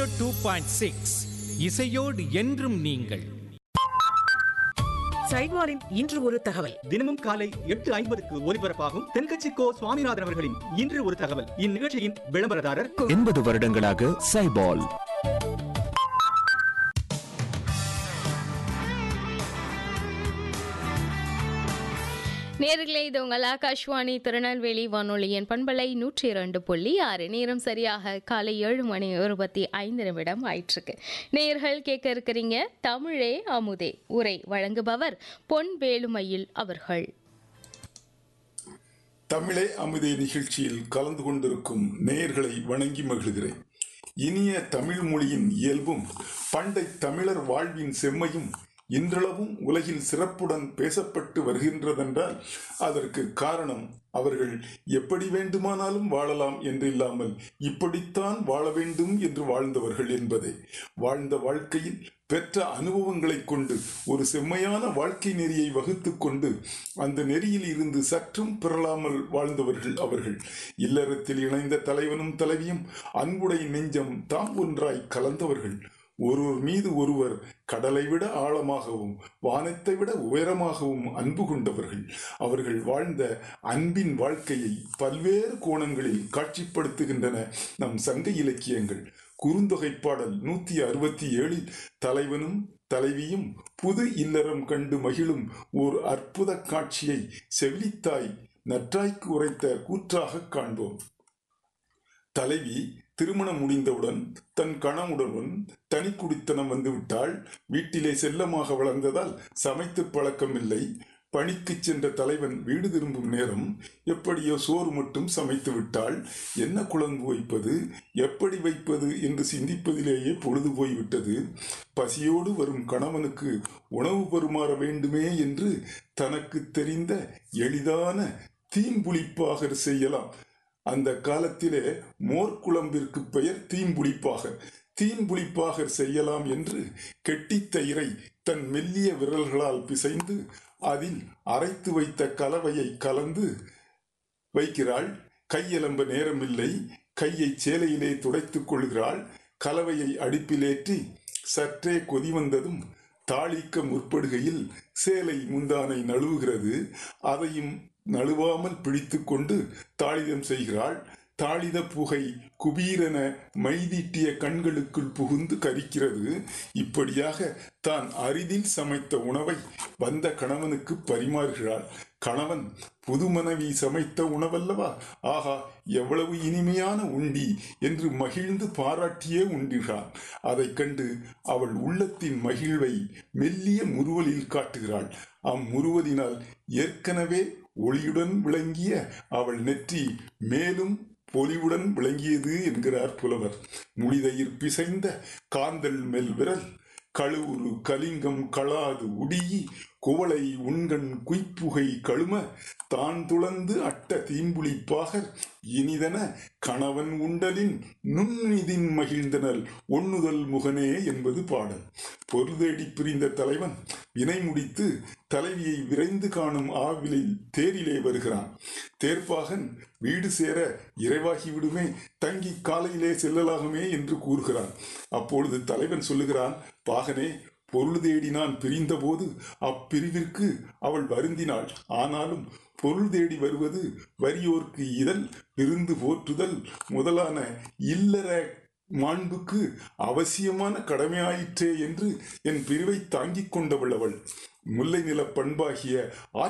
two point six இசையோடு என்றும் நீங்கள் சைட்வாரின் இன்று ஒரு தகவல் தினமும் காலை எட்டு ஐம்பதுக்கு ஒலிபரப்பாகும் தென்கட்சி கோ சுவாமிநாதன் அவர்களின் இன்று ஒரு தகவல் இந்நிகழ்ச்சியின் விளம்பரதாரர் எண்பது வருடங்களாக சைபால் நேர்களே இது உங்கள் ஆகாஷ்வாணி திருநெல்வேலி வானொலியின் பண்பலை நூற்றி இரண்டு புள்ளி ஆறு நேரம் சரியாக காலை ஏழு மணி இருபத்தி ஐந்து நிமிடம் ஆயிற்றுக்கு நேர்கள் கேட்க இருக்கிறீங்க தமிழே அமுதே உரை வழங்குபவர் பொன் வேலுமயில் அவர்கள் தமிழே அமுதே நிகழ்ச்சியில் கலந்து கொண்டிருக்கும் நேயர்களை வணங்கி மகிழ்கிறேன் இனிய தமிழ் மொழியின் இயல்பும் பண்டை தமிழர் வாழ்வின் செம்மையும் இன்றளவும் உலகில் சிறப்புடன் பேசப்பட்டு வருகின்றதென்றால் அதற்கு காரணம் அவர்கள் எப்படி வேண்டுமானாலும் வாழலாம் என்றில்லாமல் இப்படித்தான் வாழ வேண்டும் என்று வாழ்ந்தவர்கள் என்பதே வாழ்ந்த வாழ்க்கையில் பெற்ற அனுபவங்களைக் கொண்டு ஒரு செம்மையான வாழ்க்கை நெறியை வகுத்துக் கொண்டு அந்த நெறியில் இருந்து சற்றும் பிறளாமல் வாழ்ந்தவர்கள் அவர்கள் இல்லறத்தில் இணைந்த தலைவனும் தலைவியும் அன்புடை நெஞ்சம் தாம் ஒன்றாய் கலந்தவர்கள் ஒருவர் மீது ஒருவர் கடலை விட ஆழமாகவும் வானத்தை விட உயரமாகவும் அன்பு கொண்டவர்கள் அவர்கள் வாழ்ந்த அன்பின் வாழ்க்கையை பல்வேறு கோணங்களில் காட்சிப்படுத்துகின்றன நம் சங்க இலக்கியங்கள் குறுந்தொகை பாடல் நூத்தி அறுபத்தி ஏழில் தலைவனும் தலைவியும் புது இல்லறம் கண்டு மகிழும் ஓர் அற்புத காட்சியை செவிலித்தாய் நற்றாய்க்கு உரைத்த கூற்றாக காண்போம் தலைவி திருமணம் முடிந்தவுடன் தன் கணவனுடன் தனி குடித்தனம் வந்துவிட்டால் வீட்டிலே செல்லமாக வளர்ந்ததால் சமைத்து பழக்கமில்லை பணிக்கு சென்ற தலைவன் வீடு திரும்பும் நேரம் எப்படியோ சோறு மட்டும் சமைத்து விட்டால் என்ன குழம்பு வைப்பது எப்படி வைப்பது என்று சிந்திப்பதிலேயே பொழுது போய்விட்டது பசியோடு வரும் கணவனுக்கு உணவு பருமாற வேண்டுமே என்று தனக்கு தெரிந்த எளிதான தீம்புளிப்பாக செய்யலாம் அந்த காலத்திலே மோர்க்குழம்பிற்கு பெயர் தீம்புளிப்பாக தீம்புளிப்பாக செய்யலாம் என்று கெட்டித் தயிரை தன் மெல்லிய விரல்களால் பிசைந்து அதில் அரைத்து வைத்த கலவையை கலந்து வைக்கிறாள் கையெலம்ப நேரமில்லை கையை சேலையிலே துடைத்துக் கொள்கிறாள் கலவையை அடுப்பிலேற்றி சற்றே கொதி வந்ததும் தாளிக்க முற்படுகையில் சேலை முந்தானை நழுவுகிறது அதையும் நழுவாமல் பிடித்துக்கொண்டு தாளிதம் செய்கிறாள் தாளித புகை குபீரென மைதீட்டிய கண்களுக்குள் புகுந்து கரிக்கிறது இப்படியாக தான் அரிதில் சமைத்த உணவை வந்த கணவனுக்கு பரிமாறுகிறாள் கணவன் புது மனைவி சமைத்த உணவல்லவா ஆஹா எவ்வளவு இனிமையான உண்டி என்று மகிழ்ந்து பாராட்டியே உண்கிறாள் அதைக் கண்டு அவள் உள்ளத்தின் மகிழ்வை மெல்லிய முறுவலில் காட்டுகிறாள் அம்முறுவலினால் ஏற்கனவே ஒளியுடன் விளங்கிய அவள் நெற்றி மேலும் பொலிவுடன் விளங்கியது என்கிறார் புலவர் முளிதயிர் பிசைந்த காந்தல் மெல் விரல் கழுவுரு கலிங்கம் களாது உடியி குவளை உண்கண் குய்ப்புகை கழும தான் துளந்து அட்ட தீம்புளிப்பாக இனிதன கணவன் உண்டலின் நுண்ணிதின் மகிழ்ந்தனல் ஒண்ணுதல் முகனே என்பது பாடல் பொருதேடி பிரிந்த தலைவன் வினை முடித்து தலைவியை விரைந்து காணும் ஆவிலில் தேரிலே வருகிறான் தேர்ப்பாகன் வீடு சேர இறைவாகி விடுமே தங்கி காலையிலே செல்லலாகுமே என்று கூறுகிறான் அப்பொழுது தலைவன் சொல்லுகிறான் பாகனே பொருள் தேடி நான் பிரிந்தபோது அப்பிரிவிற்கு அவள் வருந்தினாள் ஆனாலும் பொருள் தேடி வருவது வறியோர்க்கு இதழ் விருந்து போற்றுதல் முதலான இல்லற மாண்புக்கு அவசியமான கடமையாயிற்றே என்று என் பிரிவை தாங்கிக் கொண்டவள் அவள் முல்லை நில பண்பாகிய